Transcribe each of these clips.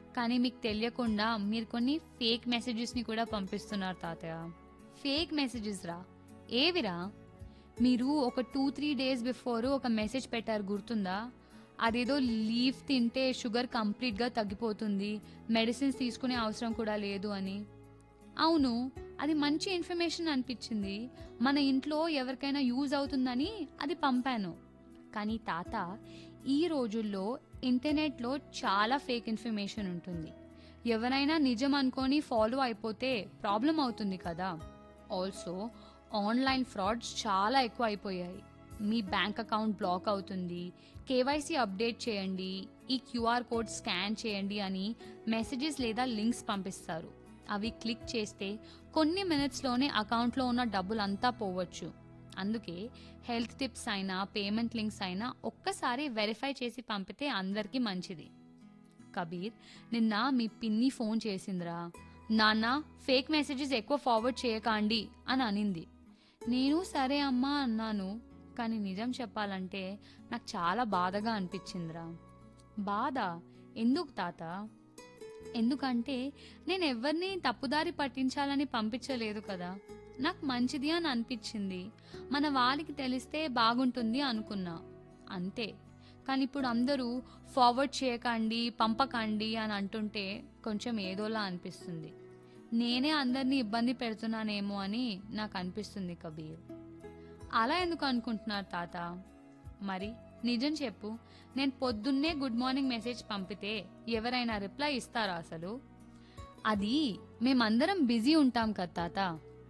కానీ మీకు తెలియకుండా మీరు కొన్ని ఫేక్ మెసేజెస్ని కూడా పంపిస్తున్నారు తాతయ్య ఫేక్ మెసేజెస్ రా ఏవిరా మీరు ఒక టూ త్రీ డేస్ బిఫోర్ ఒక మెసేజ్ పెట్టారు గుర్తుందా అదేదో లీవ్ తింటే షుగర్ కంప్లీట్గా తగ్గిపోతుంది మెడిసిన్స్ తీసుకునే అవసరం కూడా లేదు అని అవును అది మంచి ఇన్ఫర్మేషన్ అనిపించింది మన ఇంట్లో ఎవరికైనా యూజ్ అవుతుందని అది పంపాను కానీ తాత ఈ రోజుల్లో ఇంటర్నెట్లో చాలా ఫేక్ ఇన్ఫర్మేషన్ ఉంటుంది ఎవరైనా నిజం అనుకొని ఫాలో అయిపోతే ప్రాబ్లం అవుతుంది కదా ఆల్సో ఆన్లైన్ ఫ్రాడ్స్ చాలా ఎక్కువ అయిపోయాయి మీ బ్యాంక్ అకౌంట్ బ్లాక్ అవుతుంది కేవైసీ అప్డేట్ చేయండి ఈ క్యూఆర్ కోడ్ స్కాన్ చేయండి అని మెసేజెస్ లేదా లింక్స్ పంపిస్తారు అవి క్లిక్ చేస్తే కొన్ని మినిట్స్లోనే అకౌంట్లో ఉన్న డబ్బులంతా పోవచ్చు అందుకే హెల్త్ టిప్స్ అయినా పేమెంట్ లింక్స్ అయినా ఒక్కసారి వెరిఫై చేసి పంపితే అందరికీ మంచిది కబీర్ నిన్న మీ పిన్ని ఫోన్ చేసిందిరా నాన్న ఫేక్ మెసేజెస్ ఎక్కువ ఫార్వర్డ్ చేయకండి అని అనింది నేను సరే అమ్మా అన్నాను కానీ నిజం చెప్పాలంటే నాకు చాలా బాధగా అనిపించిందిరా బాధ ఎందుకు తాత ఎందుకంటే నేను ఎవరిని తప్పుదారి పట్టించాలని పంపించలేదు కదా నాకు మంచిది అని అనిపించింది మన వాళ్ళకి తెలిస్తే బాగుంటుంది అనుకున్నా అంతే కానీ ఇప్పుడు అందరూ ఫార్వర్డ్ చేయకండి పంపకండి అని అంటుంటే కొంచెం ఏదోలా అనిపిస్తుంది నేనే అందరినీ ఇబ్బంది పెడుతున్నానేమో అని నాకు అనిపిస్తుంది కబీర్ అలా ఎందుకు అనుకుంటున్నారు తాత మరి నిజం చెప్పు నేను పొద్దున్నే గుడ్ మార్నింగ్ మెసేజ్ పంపితే ఎవరైనా రిప్లై ఇస్తారా అసలు అది మేమందరం బిజీ ఉంటాం కదా తాత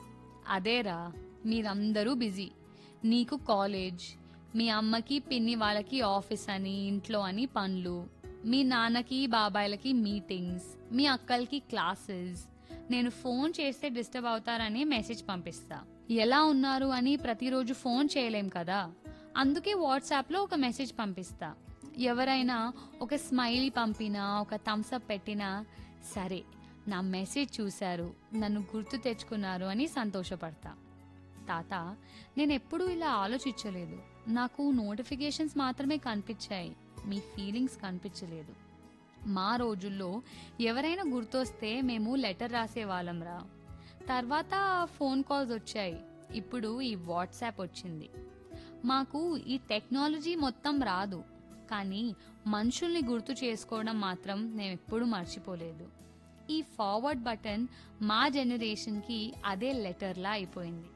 అదేరా మీరందరూ బిజీ నీకు కాలేజ్ మీ అమ్మకి పిన్ని వాళ్ళకి ఆఫీస్ అని ఇంట్లో అని పనులు మీ నాన్నకి బాబాయ్లకి మీటింగ్స్ మీ అక్కలకి క్లాసెస్ నేను ఫోన్ చేస్తే డిస్టర్బ్ అవుతారని మెసేజ్ పంపిస్తా ఎలా ఉన్నారు అని ప్రతిరోజు ఫోన్ చేయలేం కదా అందుకే వాట్సాప్లో ఒక మెసేజ్ పంపిస్తా ఎవరైనా ఒక స్మైలీ పంపినా ఒక థమ్స్అప్ పెట్టినా సరే నా మెసేజ్ చూశారు నన్ను గుర్తు తెచ్చుకున్నారు అని సంతోషపడతా తాత నేను ఎప్పుడూ ఇలా ఆలోచించలేదు నాకు నోటిఫికేషన్స్ మాత్రమే కనిపించాయి మీ ఫీలింగ్స్ కనిపించలేదు మా రోజుల్లో ఎవరైనా గుర్తొస్తే మేము లెటర్ రాసేవాళ్ళం రా తర్వాత ఫోన్ కాల్స్ వచ్చాయి ఇప్పుడు ఈ వాట్సాప్ వచ్చింది మాకు ఈ టెక్నాలజీ మొత్తం రాదు కానీ మనుషుల్ని గుర్తు చేసుకోవడం మాత్రం నేను ఎప్పుడూ మర్చిపోలేదు ఈ ఫార్వర్డ్ బటన్ మా జనరేషన్కి అదే లెటర్లా అయిపోయింది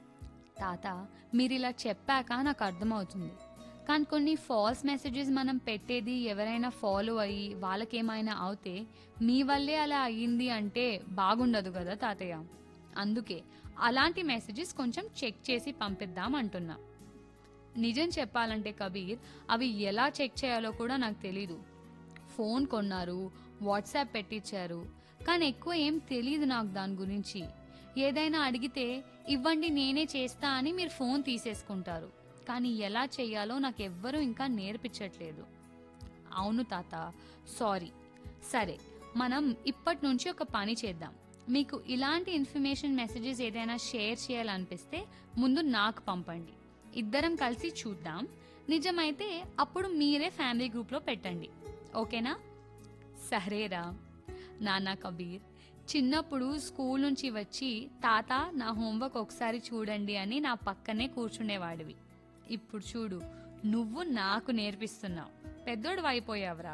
తాత మీరు ఇలా చెప్పాక నాకు అర్థమవుతుంది కానీ కొన్ని ఫాల్స్ మెసేజెస్ మనం పెట్టేది ఎవరైనా ఫాలో అయ్యి వాళ్ళకేమైనా అవుతే మీ వల్లే అలా అయ్యింది అంటే బాగుండదు కదా తాతయ్య అందుకే అలాంటి మెసేజెస్ కొంచెం చెక్ చేసి పంపిద్దాం అంటున్నా నిజం చెప్పాలంటే కబీర్ అవి ఎలా చెక్ చేయాలో కూడా నాకు తెలీదు ఫోన్ కొన్నారు వాట్సాప్ పెట్టించారు కానీ ఎక్కువ ఏం తెలియదు నాకు దాని గురించి ఏదైనా అడిగితే ఇవ్వండి నేనే చేస్తా అని మీరు ఫోన్ తీసేసుకుంటారు కానీ ఎలా చేయాలో నాకు ఎవ్వరూ ఇంకా నేర్పించట్లేదు అవును తాత సారీ సరే మనం ఇప్పటి నుంచి ఒక పని చేద్దాం మీకు ఇలాంటి ఇన్ఫర్మేషన్ మెసేజెస్ ఏదైనా షేర్ చేయాలనిపిస్తే ముందు నాకు పంపండి ఇద్దరం కలిసి చూద్దాం నిజమైతే అప్పుడు మీరే ఫ్యామిలీ గ్రూప్లో పెట్టండి ఓకేనా సరేరా నానా కబీర్ చిన్నప్పుడు స్కూల్ నుంచి వచ్చి తాత నా హోంవర్క్ ఒకసారి చూడండి అని నా పక్కనే కూర్చునేవాడివి ఇప్పుడు చూడు నువ్వు నాకు నేర్పిస్తున్నావు పెద్దోడు అయిపోయావురా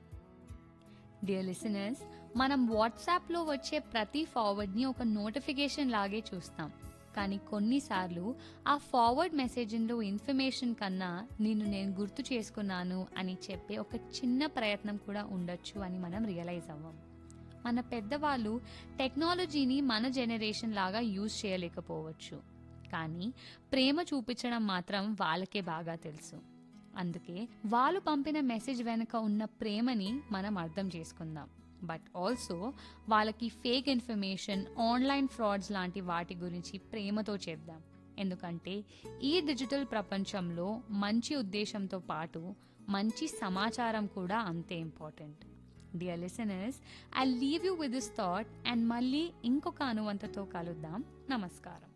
డియర్ లిసనర్స్ మనం వాట్సాప్లో వచ్చే ప్రతి ఫార్వర్డ్ని ఒక నోటిఫికేషన్ లాగే చూస్తాం కానీ కొన్నిసార్లు ఆ ఫార్వర్డ్ మెసేజింగ్లో ఇన్ఫర్మేషన్ కన్నా నిన్ను నేను గుర్తు చేసుకున్నాను అని చెప్పే ఒక చిన్న ప్రయత్నం కూడా ఉండొచ్చు అని మనం రియలైజ్ అవ్వం మన పెద్దవాళ్ళు టెక్నాలజీని మన జనరేషన్ లాగా యూజ్ చేయలేకపోవచ్చు కానీ ప్రేమ చూపించడం మాత్రం వాళ్ళకే బాగా తెలుసు అందుకే వాళ్ళు పంపిన మెసేజ్ వెనుక ఉన్న ప్రేమని మనం అర్థం చేసుకుందాం బట్ ఆల్సో వాళ్ళకి ఫేక్ ఇన్ఫర్మేషన్ ఆన్లైన్ ఫ్రాడ్స్ లాంటి వాటి గురించి ప్రేమతో చెప్దాం ఎందుకంటే ఈ డిజిటల్ ప్రపంచంలో మంచి ఉద్దేశంతో పాటు మంచి సమాచారం కూడా అంతే important dear listeners I leave you with this thought and మళ్ళీ ఇంకొక అనువంతతో కలుద్దాం నమస్కారం